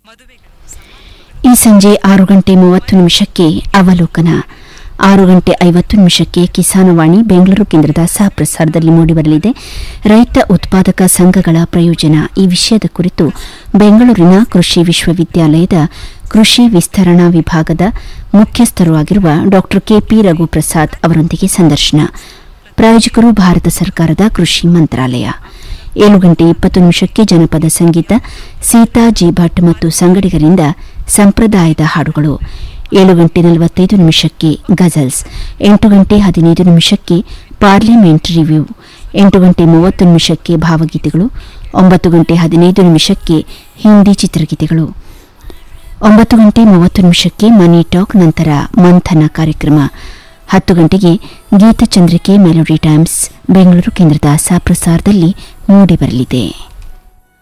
ಈ ಸಂಜೆ ಆರು ಗಂಟೆ ಮೂವತ್ತು ನಿಮಿಷಕ್ಕೆ ಅವಲೋಕನ ಆರು ಗಂಟೆ ಐವತ್ತು ನಿಮಿಷಕ್ಕೆ ಕಿಸಾನವಾಣಿ ಬೆಂಗಳೂರು ಕೇಂದ್ರದ ಸಹಪ್ರಸಾರದಲ್ಲಿ ಮೂಡಿಬರಲಿದೆ ರೈತ ಉತ್ಪಾದಕ ಸಂಘಗಳ ಪ್ರಯೋಜನ ಈ ವಿಷಯದ ಕುರಿತು ಬೆಂಗಳೂರಿನ ಕೃಷಿ ವಿಶ್ವವಿದ್ಯಾಲಯದ ಕೃಷಿ ವಿಸ್ತರಣಾ ವಿಭಾಗದ ಮುಖ್ಯಸ್ಥರೂ ಆಗಿರುವ ಡಾ ಕೆಪಿ ರಘುಪ್ರಸಾದ್ ಅವರೊಂದಿಗೆ ಸಂದರ್ಶನ ಪ್ರಾಯೋಜಕರು ಭಾರತ ಸರ್ಕಾರದ ಕೃಷಿ ಮಂತ್ರಾಲಯ ಏಳು ಗಂಟೆ ಇಪ್ಪತ್ತು ನಿಮಿಷಕ್ಕೆ ಜನಪದ ಸಂಗೀತ ಸೀತಾ ಜಿ ಭಟ್ ಮತ್ತು ಸಂಗಡಿಗರಿಂದ ಸಂಪ್ರದಾಯದ ಹಾಡುಗಳು ಏಳು ಗಂಟೆ ನಲವತ್ತೈದು ನಿಮಿಷಕ್ಕೆ ಗಜಲ್ಸ್ ಎಂಟು ಗಂಟೆ ಹದಿನೈದು ನಿಮಿಷಕ್ಕೆ ಪಾರ್ಲಿಮೆಂಟ್ ರಿವ್ಯೂ ಎಂಟು ಗಂಟೆ ಮೂವತ್ತು ನಿಮಿಷಕ್ಕೆ ಭಾವಗೀತೆಗಳು ಒಂಬತ್ತು ಗಂಟೆ ಹದಿನೈದು ನಿಮಿಷಕ್ಕೆ ಹಿಂದಿ ಚಿತ್ರಗೀತೆಗಳು ಒಂಬತ್ತು ಗಂಟೆ ಮೂವತ್ತು ನಿಮಿಷಕ್ಕೆ ಮನಿ ಟಾಕ್ ನಂತರ ಮಂಥನ ಕಾರ್ಯಕ್ರಮ ಹತ್ತು ಗಂಟೆಗೆ ಗೀತಚಂದ್ರಿಕೆ ಮೆಲೋಡಿ ಟೈಮ್ಸ್ ಬೆಂಗಳೂರು ಕೇಂದ್ರದ ಪ್ರಸಾರದಲ್ಲಿ ಮೂಡಿಬರಲಿದೆ